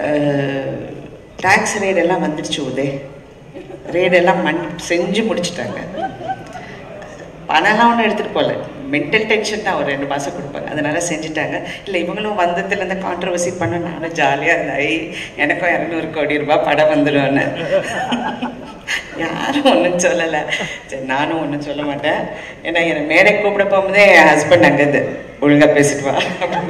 Tax ரேடெல்லாம் வந்துடுச்சு உதே ரேடெல்லாம் மண் செஞ்சு முடிச்சிட்டாங்க பணம்லாம் ஒன்றும் எடுத்துகிட்டு போகல மென்டல் டென்ஷன் தான் ஒரு ரெண்டு மாதம் கொடுப்பாங்க அதனால செஞ்சுட்டாங்க இல்லை இவங்களும் வந்ததுல இந்த கான்ட்ரவர்சி பண்ண நானும் ஜாலியாக இருந்தேன் ஐ எனக்கும் இரநூறு கோடி ரூபாய் படம் வந்துடும்னு யாரும் ஒன்றும் சொல்லலை சரி நானும் ஒன்றும் சொல்ல மாட்டேன் ஏன்னா என்னை மேடை கூப்பிட போகும்போதே என் ஹஸ்பண்ட் அங்கேருந்து ஒழுங்காக பேசிட்டு வா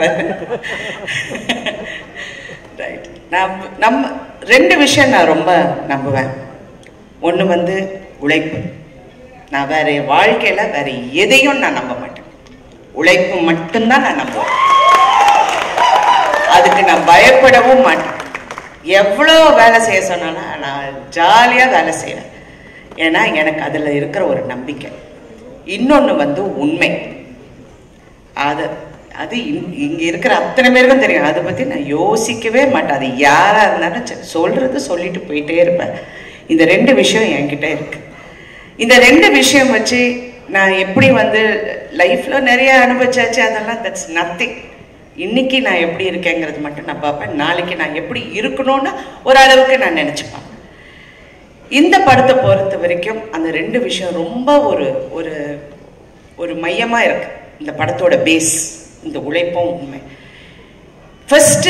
ரைட் நான் நம்ம ரெண்டு விஷயம் நான் ரொம்ப நம்புவேன் ஒன்று வந்து உழைப்பு நான் வேற வாழ்க்கையில வேற எதையும் நான் நம்ப மாட்டேன் உழைப்பு மட்டும்தான் நான் நம்புவேன் அதுக்கு நான் பயப்படவும் மாட்டேன் எவ்வளோ வேலை செய்ய சொன்னாலும் நான் ஜாலியாக வேலை செய்வேன் ஏன்னா எனக்கு அதில் இருக்கிற ஒரு நம்பிக்கை இன்னொன்று வந்து உண்மை அது அது இங்- இங்க இருக்கிற அத்தனை பேருக்கும் தெரியும் அதை பத்தி நான் யோசிக்கவே மாட்டேன் அது யாரா இருந்தாலும் சரி, சொல்றது சொல்லிட்டு போயிட்டே இருப்பேன் இந்த ரெண்டு விஷயம் என்கிட்ட இருக்கு இந்த ரெண்டு விஷயம் வச்சு நான் எப்படி வந்து லைஃப்ல நிறைய அனுபவிச்சாச்சு அதெல்லாம் தட்ஸ் நத்திங் இன்னைக்கு நான் எப்படி இருக்கேங்கிறது மட்டும் நான் பார்ப்பேன் நாளைக்கு நான் எப்படி இருக்கணும்னு ஓரளவுக்கு நான் நினைச்சுப்பேன் இந்த படத்தை பொறுத்த வரைக்கும் அந்த ரெண்டு விஷயம் ரொம்ப ஒரு ஒரு ஒரு மையமா இருக்கு இந்த படத்தோட பேஸ் இந்த உழைப்பும் உண்மை ஃபர்ஸ்ட்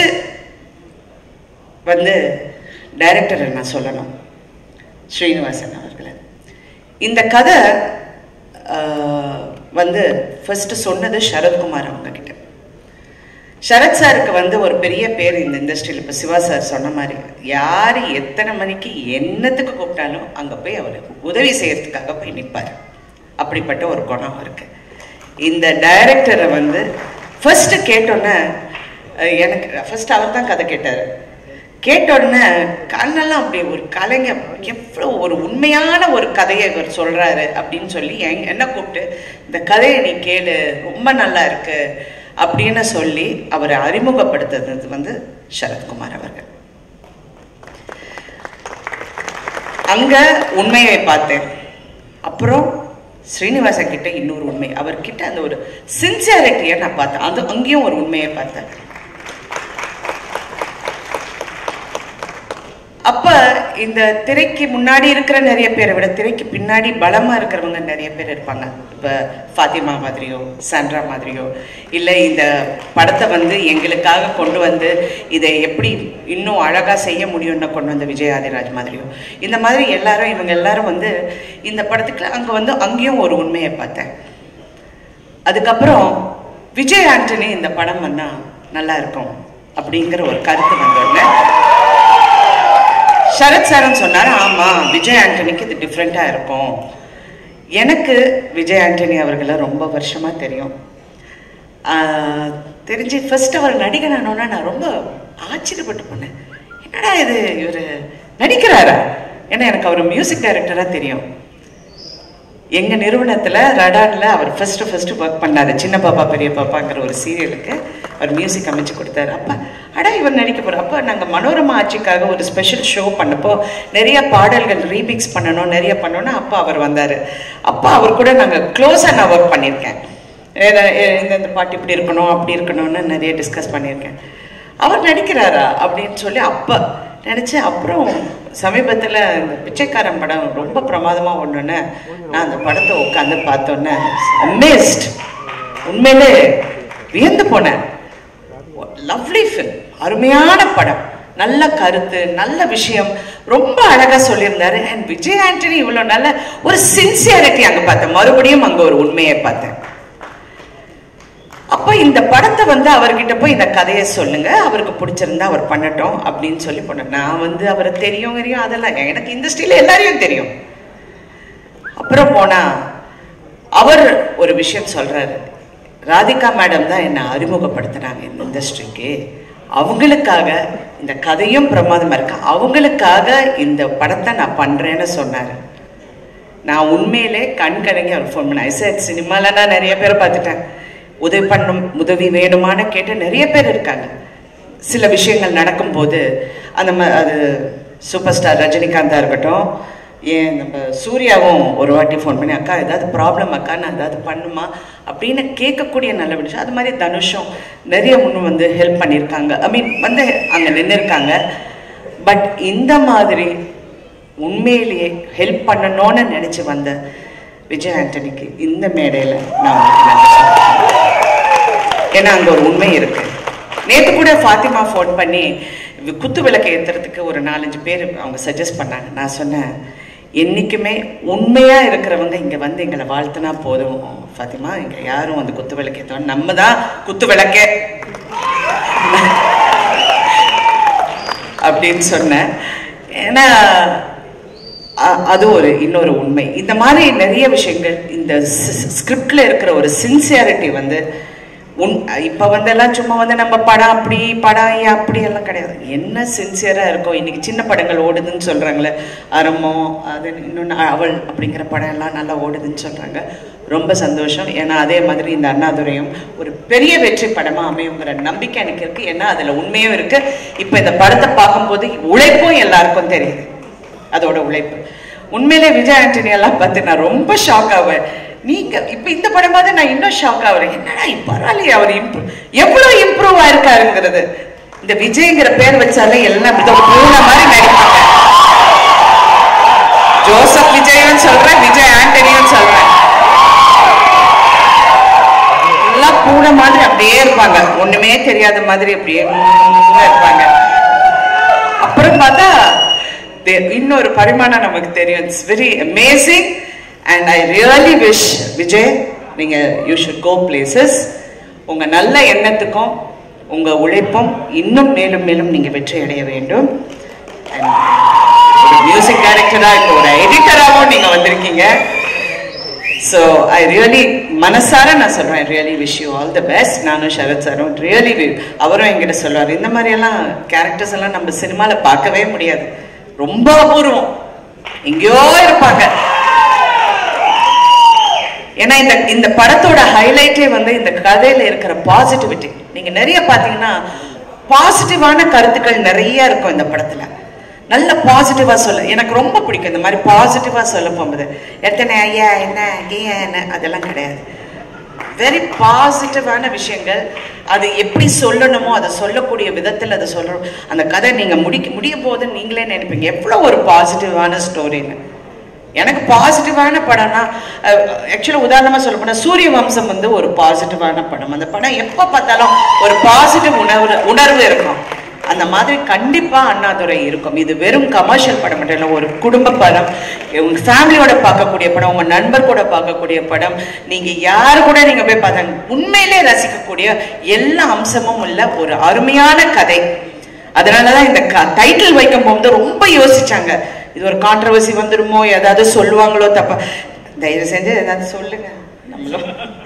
வந்து டைரக்டரை நான் சொல்லணும் ஸ்ரீனிவாசன் அவர்களை இந்த கதை ஆஹ், வந்து ஃபர்ஸ்ட் சொன்னது சரத்குமார் அவங்க கிட்ட சரத் சாருக்கு வந்து ஒரு பெரிய பேர் இந்த இண்டஸ்ட்ரியில் இப்போ சிவா சார் சொன்ன மாதிரி யார் எத்தனை மணிக்கு என்னத்துக்கு கூப்பிட்டாலும் அங்கே போய் அவர் உதவி செய்யறதுக்காக போய் நிற்பார் அப்படிப்பட்ட ஒரு குணம் இருக்கு இந்த டைரக்டரை வந்து ஃபர்ஸ்ட் கேட்டோன்னே அஹ், எனக்கு ஃபர்ஸ்ட் அவர் தான் கதை கேட்டார் கேட்ட உடனே கண்ணெல்லாம் அப்படி ஒரு கலைஞர் எவ்வளோ ஒரு உண்மையான ஒரு கதையை இவர் சொல்றாரு அப்படின்னு சொல்லி என் என்ன கூப்பிட்டு இந்த கதையை நீ கேளு ரொம்ப நல்லா இருக்கு அப்படின்னு சொல்லி அவரை அறிமுகப்படுத்துறது வந்து சரத்குமார் அவர்கள் அங்க உண்மையை பார்த்தேன் அப்புறம் ஸ்ரீனிவாசன் கிட்ட இன்னொரு உண்மை அவர்கிட்ட அந்த ஒரு சின்சியாரிட்டியை நான் பார்த்தேன் அது அங்கேயும் ஒரு உண்மையை பார்த்தேன் அப்ப இந்த திரைக்கு முன்னாடி இருக்கிற நிறைய பேரை விட திரைக்கு பின்னாடி பலமா இருக்கிறவங்க நிறைய பேர் இருப்பாங்க இப்ப ஃபாத்திமா மாதிரியோ சாண்ட்ரா மாதிரியோ இல்ல இந்த படத்தை வந்து எங்களுக்காக கொண்டு வந்து இதை எப்படி இன்னும் அழகா செய்ய முடியும்னு கொண்டு வந்த விஜய் ஆதிராஜ் மாதிரியோ இந்த மாதிரி எல்லாரும் இவங்க எல்லாரும் வந்து இந்த படத்துக்கு அங்க வந்து அங்கேயும் ஒரு உண்மையை பார்த்தேன் அதுக்கப்புறம் விஜய் ஆண்டனி இந்த படம் பண்ணா நல்லா இருக்கும் அப்படிங்கிற ஒரு கருத்து வந்தோடனே சரத் சாரன் சொன்னார் ஆமா விஜய் ஆண்டனிக்கு இது டிஃப்ரெண்டா இருக்கும் எனக்கு விஜய் ஆண்டனி அவர்களை ரொம்ப வருஷமா தெரியும் ஆஹ், தெரிஞ்சு ஃபர்ஸ்ட் அவர் நடிகர் ஆனோன்னா நான் ரொம்ப ஆச்சரியப்பட்டு போனேன் என்னடா இது இவர் நடிக்கிறாரா ஏன்னா எனக்கு அவர் மியூசிக் டைரக்டரா தெரியும் எங்க நிறுவனத்துல ரடான்ல அவர் ஃபர்ஸ்ட் ஃபர்ஸ்ட் ஒர்க் பண்ணாரு சின்ன பாப்பா பெரிய பாப்பாங்கிற ஒரு சீரியலுக்கு அவர் மியூசிக் அமைச்சு கொடுத்தாரு அப்ப அடா இவர் நடிக்க போற அப்ப நாங்க மனோரமா ஆட்சிக்காக ஒரு ஸ்பெஷல் ஷோ பண்ணப்போ நிறைய பாடல்கள் ரீமிக்ஸ் பண்ணணும் நிறைய பண்ணோம்னா அப்ப அவர் வந்தாரு அப்ப அவர் கூட நாங்க க்ளோஸா நான் ஒர்க் பண்ணியிருக்கேன் ஏதா- ஏ- இந்த இந்த பாட்டு இப்படி இருக்கணும் அப்படி இருக்கணும்னு நிறைய டிஸ்கஸ் பண்ணியிருக்கேன் அவர் நடிக்கிறாரா அப்படின்னு சொல்லி அப்ப நினைச்சேன் அப்புறம் சமீபத்துல இந்த பிச்சைக்காரன் படம் ரொம்ப பிரமாதமா ஒண்ணுன்னு நான் அந்த படத்தை உட்காந்து பார்த்தோன்னே அமேஸ்ட் உண்மையிலே வியந்து போனேன் லவ்லி ஃபில்ம் அருமையான படம் நல்ல கருத்து நல்ல விஷயம் ரொம்ப அழகா சொல்லியிருந்தாரு அண்ட் விஜய் ஆண்டனி இவ்வளவு நல்ல ஒரு சின்சியாரிட்டி அங்க பார்த்தேன் மறுபடியும் அங்க ஒரு உண்மையை பார்த்தேன் அப்ப இந்த படத்தை வந்து அவர்கிட்ட போய் இந்த கதையை சொல்லுங்க அவருக்கு பிடிச்சிருந்தா அவர் பண்ணட்டும் அப்படின்னு சொல்லி போனேன் நான் வந்து அவரை தெரியும் தெரியும் அதெல்லாம் எனக்கு இண்டஸ்ட்ரியில எல்லாரையும் தெரியும் அப்புறம் போனா அவர் ஒரு விஷயம் சொல்றாரு ராதிகா மேடம் தான் என்னை அறிமுகப்படுத்தினாங்க இந்த இண்டஸ்ட்ரிக்கு அவங்களுக்காக இந்த கதையும் பிரமாதமா இருக்கு அவங்களுக்காக இந்த படத்தை நான் பண்றேன்னு சொன்னாரு நான் உண்மையிலே கண் கலங்கி அவர் ஃபோன் பண்ணேன் சார் சினிமால நான் நிறைய பேரை பார்த்துட்டேன் உதவி பண்ணும் உதவி வேணுமான்னு கேட்டு நிறைய பேர் இருக்காங்க சில விஷயங்கள் நடக்கும்போது அந்த ம- அது சூப்பர் ஸ்டார் ரஜினிகாந்தா இருக்கட்டும் ஏன் நம்ம சூர்யாவும் ஒரு வாட்டி ஃபோன் பண்ணி அக்கா ஏதாவது ப்ராப்ளம் அக்கா நான் ஏதாவது பண்ணுமா அப்படின்னு கேட்கக்கூடிய நல்ல விஷயம் அது மாதிரி தனுஷும் நிறைய முன்னும் வந்து ஹெல்ப் பண்ணியிருக்காங்க ஐ மீன் வந்து அங்கே நின்று இருக்காங்க பட் இந்த மாதிரி உண்மையிலேயே ஹெல்ப் பண்ணணும்னு நினச்சி வந்த விஜய் ஆண்டனிக்கு இந்த மேடையில் நான் உங்களுக்கு நன்றி சொல்றேன். ஏன்னா அங்கே ஒரு உண்மை இருக்கு நேற்று கூட ஃபாத்திமா ஃபோன் பண்ணி வி- குத்து விளக்கு ஏற்றுறதுக்கு ஒரு நாலஞ்சு பேர் அவங்க சஜஸ்ட் பண்ணாங்க நான் சொன்னேன் என்றைக்குமே உண்மையாக இருக்கிறவங்க இங்கே வந்து எங்களை வாழ்த்துனா போதும் ஃபாத்திமா இங்கே யாரும் வந்து குத்து விளக்கு ஏற்றுவோம் நம்ம தான் குத்து விளக்கே அப்படின்னு சொன்னேன் ஏன்னா அ- அது ஒரு இன்னொரு உண்மை இந்த மாதிரி நிறைய விஷயங்கள் இந்த ஸ்கிரிப்ட்ல இருக்கிற ஒரு சின்சியாரிட்டி வந்து உன் இப்போ வந்து எல்லாம் சும்மா வந்து நம்ம படம் அப்படி படம் ஏன் அப்படி எல்லாம் கிடையாது என்ன சின்சியரா இருக்கும் இன்னைக்கு சின்ன படங்கள் ஓடுதுன்னு சொல்றாங்களே அரமோ அது இன்னொன்று அவள் அப்படிங்கிற படம் எல்லாம் நல்லா ஓடுதுன்னு சொல்றாங்க ரொம்ப சந்தோஷம் ஏன்னா அதே மாதிரி இந்த அண்ணாதுரையும் ஒரு பெரிய வெற்றி படமா அமையுங்கிற நம்பிக்கை எனக்கு இருக்கு ஏன்னா அதுல உண்மையும் இருக்கு இப்போ இந்த படத்தை பார்க்கும்போது உழைப்பும் எல்லாருக்கும் தெரியுது அதோட உழைப்பு உண்மையிலே விஜய் ஆண்டனி எல்லாம் பார்த்து நான் ரொம்ப ஷாக் ஆவேன் நீங்க இப்ப இந்த படமாவது நான் இன்னும் ஷாக் ஆகுறேன் என்னடா இப்ப பரவாயில்லையே அவர் இம்ப்ரூவ் எவ்வளவு இம்ப்ரூவ் ஆயிருக்காருங்கிறது இந்த விஜய்ங்கிற பேர் வச்சாலே எல்லாம் இதோ பூனை மாதிரி நடிப்பாங்க ஜோசப் விஜயும் சொல்றேன் விஜய் ஆண்டனியும் சொல்றேன் எல்லாம் பூனை மாதிரி அப்படியே இருப்பாங்க ஒண்ணுமே தெரியாத மாதிரி அப்படியே உம்முன்னு இருப்பாங்க அப்புறம் பார்த்தா தே- இன்னொரு பரிமாணம் நமக்கு தெரியும் it's very amazing and I really wish Vijay நீங்க யூ ஷுட் கோ பிளேசஸ் உங்க நல்ல எண்ணத்துக்கும் உங்க உழைப்பும் இன்னும் மேலும் மேலும் நீங்க வெற்றி அடைய வேண்டும் And ஒரு மியூசிக் டைரக்டரா இப்போ ஒரு எடிட்டராகவும் நீங்க வந்திருக்கீங்க ஸோ ஐ ரியலி மனசார நான் சொல்றேன் really wish you all the best நானும் சரத் சாரும் ரியலி அவரும் என்கிட்ட சொல்லுவார் இந்த மாதிரி எல்லாம் கேரக்டர்ஸ் எல்லாம் நம்ம சினிமால பார்க்கவே முடியாது ரொம்ப அபூர்வம் எங்கேயோ இருப்பாங்க ஏன்னா இந்த இந்த படத்தோட ஹைலைட்டே வந்து இந்த கதையில இருக்கிற பாசிட்டிவிட்டி நீங்க நிறைய பாத்தீங்கன்னா பாசிட்டிவான கருத்துக்கள் நிறைய இருக்கும் இந்த படத்துல நல்ல பாசிட்டிவா சொல்ல எனக்கு ரொம்ப பிடிக்கும் இந்த மாதிரி பாசிட்டிவா சொல்ல போகும்போது எத்தனை ஐயா என்ன ஐயா என்ன அதெல்லாம் கிடையாது வெரி பாசிட்டிவான விஷயங்கள் அது எப்படி சொல்லணுமோ அதை சொல்லக்கூடிய விதத்தில் அதை சொல்லணும் அந்த கதை நீங்க முடிக்க முடிய போதுன்னு நீங்களே நினைப்பீங்க எவ்வளோ ஒரு பாசிட்டிவான ஸ்டோரின்னு எனக்கு பாசிட்டிவான படம்னா ஆக்சுவலாக உதாரணமாக சொல்ல போனால் சூரிய வம்சம் வந்து ஒரு பாசிட்டிவான படம் அந்த படம் எப்போ பார்த்தாலும் ஒரு பாசிட்டிவ் உணர்வு உணர்வு இருக்கும் அந்த மாதிரி கண்டிப்பா அண்ணாதுரை இருக்கும் இது வெறும் கமர்ஷியல் படம் மட்டும் இல்லை ஒரு குடும்ப படம் உங்க ஃபேமிலியோட பார்க்கக்கூடிய படம் உங்க நண்பர் கூட பார்க்கக்கூடிய படம் நீங்க யார் கூட நீங்க போய் பார்த்தாங்க உண்மையிலே ரசிக்கக்கூடிய எல்லா அம்சமும் உள்ள ஒரு அருமையான கதை அதனாலதான் இந்த டைட்டில் வைக்கும் போது ரொம்ப யோசிச்சாங்க இது ஒரு கான்ட்ரவர்சி வந்துருமோ ஏதாவது சொல்லுவாங்களோ தப்பா தயவு செஞ்சு ஏதாவது சொல்லுங்க நம்மளும்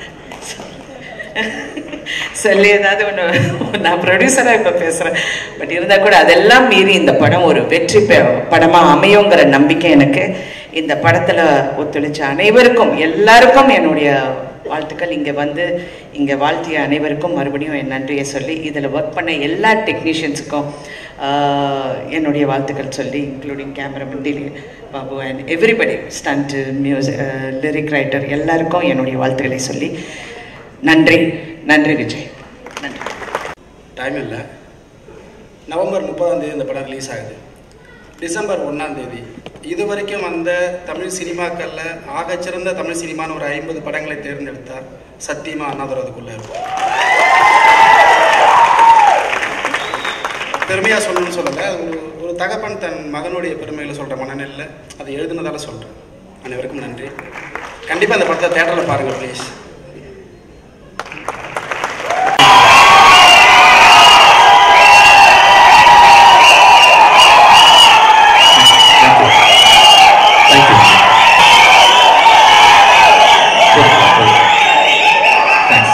சொல்லி ஏதாவது ஒன்று நான் ப்ரொடியூசராக இப்போ பேசுகிறேன் பட் இருந்தால் கூட அதெல்லாம் மீறி இந்த படம் ஒரு வெற்றி பெ- படமா அமையுங்கிற நம்பிக்கை எனக்கு இந்த படத்தில் ஒத்துழைச்ச அனைவருக்கும் எல்லாருக்கும் என்னுடைய வாழ்த்துக்கள் இங்கே வந்து இங்கே வாழ்த்திய அனைவருக்கும் மறுபடியும் என் நன்றியை சொல்லி இதில் ஒர்க் பண்ண எல்லா டெக்னீஷியன்ஸுக்கும் என்னுடைய வாழ்த்துக்கள் சொல்லி including cameraman Dili Babu and everybody stunt music lyric writer எல்லாருக்கும் என்னுடைய வாழ்த்துக்களை சொல்லி நன்றி நன்றி விஜய் நன்றி டைம் இல்லை நவம்பர் முப்பதாம் தேதி இந்த படம் ரிலீஸ் ஆகுது டிசம்பர் ஒன்றாம் தேதி இது வரைக்கும் வந்த தமிழ் சினிமாக்களில் ஆகச்சிறந்த தமிழ் சினிமான்னு ஒரு ஐம்பது படங்களை தேர்ந்தெடுத்தா சத்தியமாக அண்ணாதுரை அதுக்குள்ளே இருக்கும் பெருமையாக சொல்லணும்னு சொல்லலை அது ஒரு ஒரு தகப்பன் தன் மகனுடைய பெருமைகளை சொல்கிற மனநிலையில் அதை எழுதுனதால சொல்கிறேன் அனைவருக்கும் நன்றி கண்டிப்பாக அந்த படத்தை தேட்டரில் பாருங்கள் ப்ளீஸ் Thank you. Thanks.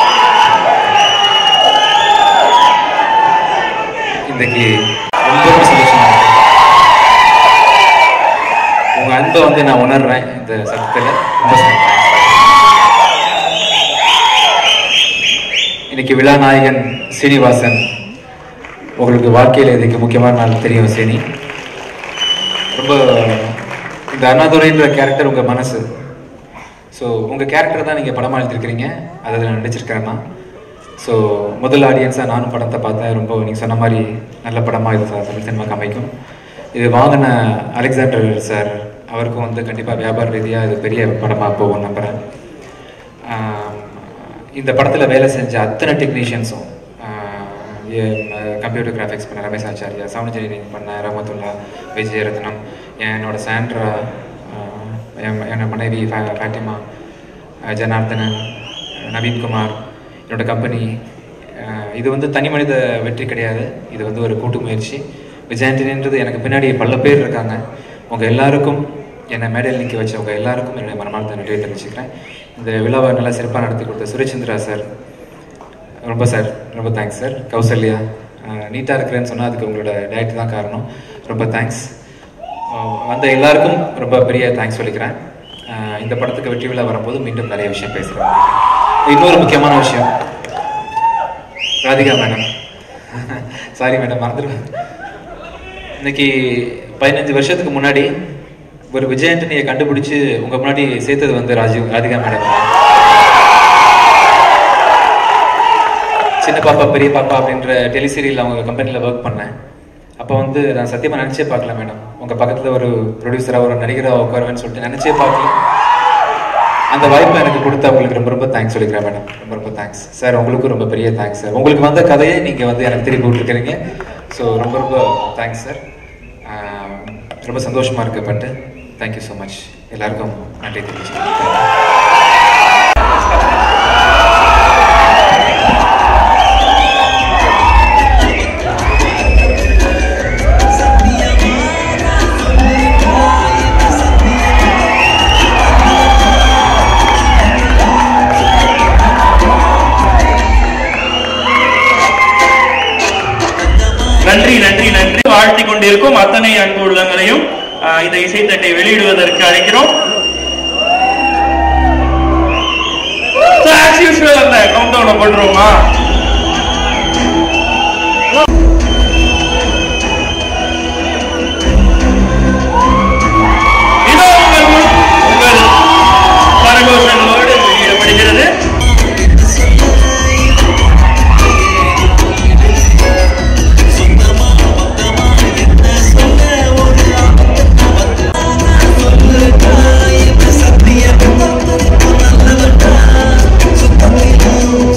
இன்னைக்கு ரொம்ப ரொம்ப சந்தோஷமா இருக்கு உங்க அன்பை வந்து நான் உணர்றேன் இந்த சத்தத்துல ரொம்ப சந்தோஷம் இன்னைக்கு விழா நாயகன் சீனிவாசன் உங்களுக்கு வாழ்க்கையில் இதுக்கு முக்கியமான நாள் தெரியும் சீனி ரொம்ப இந்த இந்த அண்ணாதுரைன்ற கேரக்டர் உங்கள் மனசு ஸோ உங்கள் கேரக்டர் தான் நீங்கள் படமாக எழுதிருக்கிறீங்க அதை அதில் நடிச்சிருக்கிறேன்னா ஸோ முதல் ஆடியன்ஸாக நானும் படத்தை பார்த்தேன் ரொம்ப நீங்கள் சொன்ன மாதிரி நல்ல படமாக இது சார் தமிழ் சினிமாக்கு அமைக்கும் இது வாங்கின அலெக்சாண்டர் சார் அவருக்கும் வந்து கண்டிப்பாக வியாபார ரீதியாக இது பெரிய படமாக போகும் நம்புகிறேன் ஆம், இந்த படத்தில் வேலை செஞ்ச அத்தனை டெக்னீஷியன்ஸும் கம்ப்யூட்டர் கிராஃபிக்ஸ் பண்ண ரமேஷ் ஆச்சாரியா சவுண்ட் இன்ஜினியரிங் பண்ண ரமத்துல்லா விஜயரத்னம் என்னோட சாண்ட்ரா ஆஹ், என் என்னோட மனைவி ஃபா- ஃபாத்திமா ஆஹ், ஜனார்தனன் நவீன்குமார் என்னோட கம்பெனி இது வந்து தனி மனித வெற்றி கிடையாது இது வந்து ஒரு கூட்டு முயற்சி விஜயாண்டனின்றது எனக்கு பின்னாடி பல பேர் இருக்காங்க உங்கள் எல்லாருக்கும் என்னை மேடையில் நிற்க வச்சவங்க எல்லாருக்கும் என்னுடைய மனமார்ந்த நன்றியை தெரிவிச்சுக்கிறேன் இந்த விழாவை நல்லா சிறப்பாக நடத்தி கொடுத்த சுரேச்சந்திரா சார் ரொம்ப சார் ரொம்ப தேங்க்ஸ் சார் கௌசல்யா நீட்டாக இருக்கிறேன்னு சொன்னால் அதுக்கு உங்களோட டயட் தான் காரணம் ரொம்ப தேங்க்ஸ் வந்த எல்லாருக்கும் ரொம்ப பெரிய தேங்க்ஸ் சொல்லிக்கிறேன் அஹ் இந்த படத்துக்கு வெற்றி விழா வரும்போது மீண்டும் நிறைய விஷயம் பேசுகிறேன் இன்னொரு முக்கியமான விஷயம் ராதிகா மேடம் சாரி மேடம் மறந்துடுவேன் இன்னைக்கு பதினஞ்சு வருஷத்துக்கு முன்னாடி ஒரு விஜயாண்டனியை கண்டுபிடிச்சு உங்க முன்னாடி சேர்த்தது வந்து ராஜீவ் ராதிகா மேடம் சின்ன பாப்பா பெரிய பாப்பா அப்படின்ற டெலிசீரியல் அவங்க கம்பெனியில் ஒர்க் பண்ணேன் அப்போ வந்து நான் சத்தியமா நினைச்சே பார்க்கல மேடம் உங்க பக்கத்துல ஒரு ப்ரொடியூசரா ஒரு நடிகரா உட்காருவேன்னு சொல்லிட்டு நினைச்சே பார்க்கல அந்த வாய்ப்பை எனக்கு கொடுத்த உங்களுக்கு ரொம்ப ரொம்ப தேங்க்ஸ் சொல்லிக்கிறேன் மேடம் ரொம்ப ரொம்ப தேங்க்ஸ் சார் உங்களுக்கும் ரொம்ப பெரிய தேங்க்ஸ் சார் உங்களுக்கு வந்த கதையை நீங்கள் வந்து எனக்கு திருப்பி விட்டுருக்கிறீங்க ஸோ ரொம்ப ரொம்ப தேங்க்ஸ் சார் ரொம்ப சந்தோஷமாக இருக்கு பட்டு தேங்க்யூ ஸோ மச் எல்லாருக்கும் நன்றி தெரிவிச்சுக்கிறேன் நன்றி நன்றி நன்றி வாழ்த்தி கொண்டிருக்கும் அத்தனை அன்பு உள்ளங்களையும் ஆஹ், இந்த இசைத்தட்டை வெளியிடுவதற்கு அழைக்கிறோம் So, as usual, அந்த கவுண்டவுனை பண்றோமா